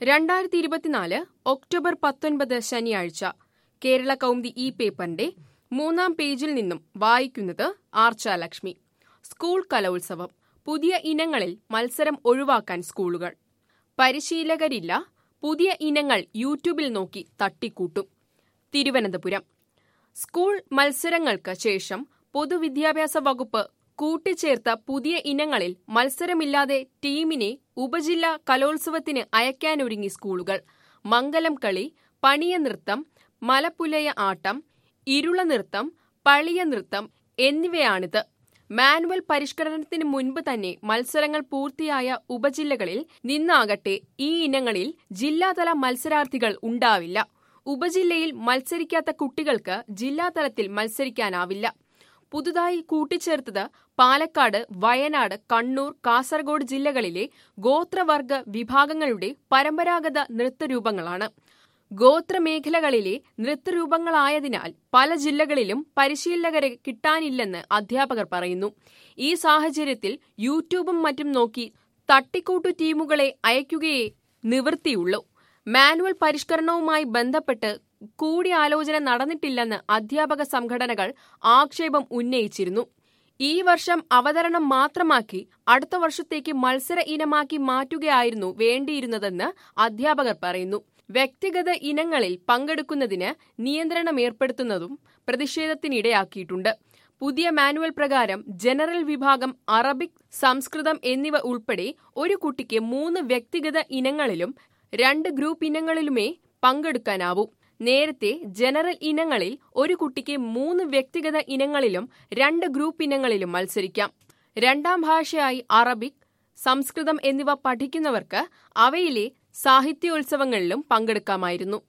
രണ്ടായിരത്തി ഇരുപത്തിനാല് ഒക്ടോബർ പത്തൊൻപത് ശനിയാഴ്ച കേരള കൗമുദി ഈ പേപ്പറിന്റെ മൂന്നാം പേജിൽ നിന്നും വായിക്കുന്നത് ആർച്ച ലക്ഷ്മി സ്കൂൾ കലോത്സവം പുതിയ ഇനങ്ങളിൽ മത്സരം ഒഴിവാക്കാൻ സ്കൂളുകൾ പരിശീലകരില്ല പുതിയ ഇനങ്ങൾ യൂട്യൂബിൽ നോക്കി തട്ടിക്കൂട്ടും തിരുവനന്തപുരം സ്കൂൾ മത്സരങ്ങൾക്ക് ശേഷം പൊതുവിദ്യാഭ്യാസ വകുപ്പ് കൂട്ടിച്ചേർത്ത പുതിയ ഇനങ്ങളിൽ മത്സരമില്ലാതെ ടീമിനെ ഉപജില്ലാ കലോത്സവത്തിന് അയക്കാനൊരുങ്ങി സ്കൂളുകൾ മംഗലം കളി പണിയ നൃത്തം മലപ്പുലയ ആട്ടം ഇരുള നൃത്തം പളിയ നൃത്തം എന്നിവയാണിത് മാനുവൽ പരിഷ്കരണത്തിന് മുൻപ് തന്നെ മത്സരങ്ങൾ പൂർത്തിയായ ഉപജില്ലകളിൽ നിന്നാകട്ടെ ഈ ഇനങ്ങളിൽ ജില്ലാതല മത്സരാർത്ഥികൾ ഉണ്ടാവില്ല ഉപജില്ലയിൽ മത്സരിക്കാത്ത കുട്ടികൾക്ക് ജില്ലാതലത്തിൽ മത്സരിക്കാനാവില്ല പുതുതായി കൂട്ടിച്ചേർത്തത് പാലക്കാട് വയനാട് കണ്ണൂർ കാസർഗോഡ് ജില്ലകളിലെ ഗോത്രവർഗ വിഭാഗങ്ങളുടെ പരമ്പരാഗത നൃത്തരൂപങ്ങളാണ് ഗോത്രമേഖലകളിലെ നൃത്തരൂപങ്ങളായതിനാൽ പല ജില്ലകളിലും പരിശീലകരെ കിട്ടാനില്ലെന്ന് അധ്യാപകർ പറയുന്നു ഈ സാഹചര്യത്തിൽ യൂട്യൂബും മറ്റും നോക്കി തട്ടിക്കൂട്ടു ടീമുകളെ അയക്കുകയേ നിവൃത്തിയുള്ളൂ മാനുവൽ പരിഷ്കരണവുമായി ബന്ധപ്പെട്ട് കൂടിയാലോചന നടന്നിട്ടില്ലെന്ന് അധ്യാപക സംഘടനകൾ ആക്ഷേപം ഉന്നയിച്ചിരുന്നു ഈ വർഷം അവതരണം മാത്രമാക്കി അടുത്ത വർഷത്തേക്ക് മത്സര ഇനമാക്കി മാറ്റുകയായിരുന്നു വേണ്ടിയിരുന്നതെന്ന് അധ്യാപകർ പറയുന്നു വ്യക്തിഗത ഇനങ്ങളിൽ പങ്കെടുക്കുന്നതിന് നിയന്ത്രണം ഏർപ്പെടുത്തുന്നതും പ്രതിഷേധത്തിനിടയാക്കിയിട്ടുണ്ട് പുതിയ മാനുവൽ പ്രകാരം ജനറൽ വിഭാഗം അറബിക് സംസ്കൃതം എന്നിവ ഉൾപ്പെടെ ഒരു കുട്ടിക്ക് മൂന്ന് വ്യക്തിഗത ഇനങ്ങളിലും രണ്ട് ഗ്രൂപ്പ് ഇനങ്ങളിലുമേ പങ്കെടുക്കാനാവൂ നേരത്തെ ജനറൽ ഇനങ്ങളിൽ ഒരു കുട്ടിക്ക് മൂന്ന് വ്യക്തിഗത ഇനങ്ങളിലും രണ്ട് ഗ്രൂപ്പ് ഇനങ്ങളിലും മത്സരിക്കാം രണ്ടാം ഭാഷയായി അറബിക് സംസ്കൃതം എന്നിവ പഠിക്കുന്നവർക്ക് അവയിലെ സാഹിത്യോത്സവങ്ങളിലും പങ്കെടുക്കാമായിരുന്നു